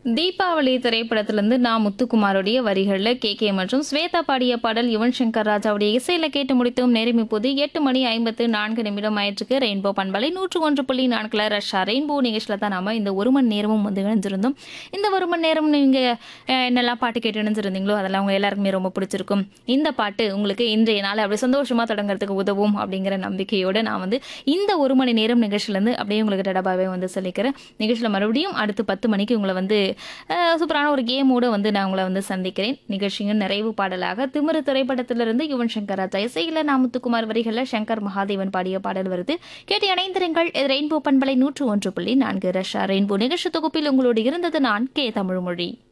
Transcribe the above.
தீபாவளி திரைப்படத்திலிருந்து நான் முத்துக்குமாருடைய வரிகளில் கே கே மற்றும் ஸ்வேதா பாடிய பாடல் யுவன் சங்கர் ராஜாவுடைய இசையில கேட்டு முடித்தோம் நேரம் இப்போது எட்டு மணி ஐம்பத்து நான்கு நிமிடம் ஆயிற்றுக்கு ரெயின்போ பண்பலை நூற்று ஒன்று புள்ளி நான்குல ரஷ்யா ரெயின்போ நிகழ்ச்சியில் தான் நாம இந்த ஒரு மணி நேரமும் வந்து இணைஞ்சிருந்தோம் இந்த ஒரு மணி நேரம் நீங்க அஹ், என்னெல்லாம் பாட்டு கேட்டு இணைஞ்சிருந்தீங்களோ அதெல்லாம் உங்க எல்லாருக்குமே ரொம்ப பிடிச்சிருக்கும் இந்த பாட்டு உங்களுக்கு இன்றைய நாள் அப்படி சந்தோஷமா தொடங்குறதுக்கு உதவும் அப்படிங்கிற நம்பிக்கையோட நான் வந்து இந்த ஒரு மணி நேரம் நிகழ்ச்சியிலேருந்து அப்படியே உங்களுக்கு டடாபாவே வந்து சொல்லிக்கிறேன் நிகழ்ச்சியில் மறுபடியும் அடுத்து பத்து மணிக்கு உங்களை வந்து அஹ், சூப்பரான ஒரு கேமோட வந்து நான் உங்களை வந்து சந்திக்கிறேன் நிகழ்ச்சியின் நிறைவு பாடலாக திமிரு திரைப்படத்திலிருந்து யுவன் சங்கர் ராஜா இசையில் நாமுத்துக்குமார் வரிகளில் சங்கர் மகாதேவன் பாடிய பாடல் வருது கேட்டு இணைந்திருங்கள் இது ரெயின்போ பண்பலை நூற்று ஒன்று புள்ளி நான்கு ரஷ்யா ரெயின்போ நிகழ்ச்சி தொகுப்பில் உங்களோடு இருந்தது நான் கே தமிழ்மொழி